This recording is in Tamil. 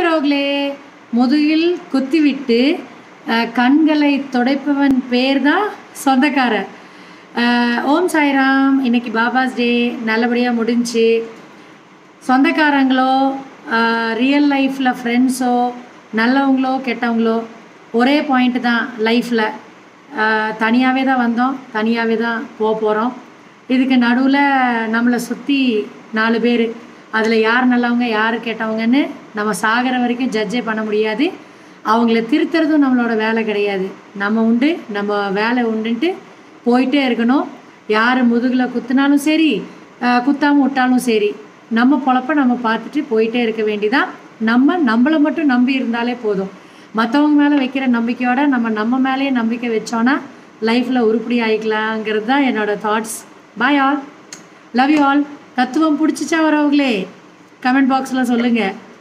உறவுகளே முதுகில் குத்திவிட்டு அஹ், கண்களை துடைப்பவன் பேர் தான் சொந்தக்காரர் அஹ், ஓம் சாய்ராம் இன்னைக்கு பாபாஸ் டே நல்லபடியாக முடிஞ்சு சொந்தக்காரங்களோ ரியல் லைஃப்பில் ஃப்ரெண்ட்ஸோ நல்லவங்களோ கெட்டவங்களோ ஒரே பாயிண்ட் தான் லைஃப்பில் தனியாகவே தான் வந்தோம் தனியாகவே தான் போக போகிறோம் இதுக்கு நடுவில் நம்மளை சுற்றி நாலு பேர் அதில் யார் நல்லவங்க யார் கெட்டவங்கன்னு நம்ம சாகிற வரைக்கும் ஜட்ஜே பண்ண முடியாது அவங்கள திருத்துறதும் நம்மளோட வேலை கிடையாது நம்ம உண்டு நம்ம வேலை உண்டுன்ட்டு போயிட்டே இருக்கணும் யார் முதுகில் குத்துனாலும் சரி குத்தாமல் விட்டாலும் சரி நம்ம பொழப்ப நம்ம பார்த்துட்டு போயிட்டே இருக்க வேண்டிதான் நம்ம நம்மளை மட்டும் நம்பி இருந்தாலே போதும் மற்றவங்க மேலே வைக்கிற நம்பிக்கையோட நம்ம நம்ம மேலேயே நம்பிக்கை வச்சோன்னா லைஃப்பில் உருப்படி ஆகிக்கலாங்கிறது தான் என்னோட thoughts bye all love you all தத்துவம் பிடிச்சிச்சா வரவங்களே கமெண்ட் பாக்ஸில் சொல்லுங்கள்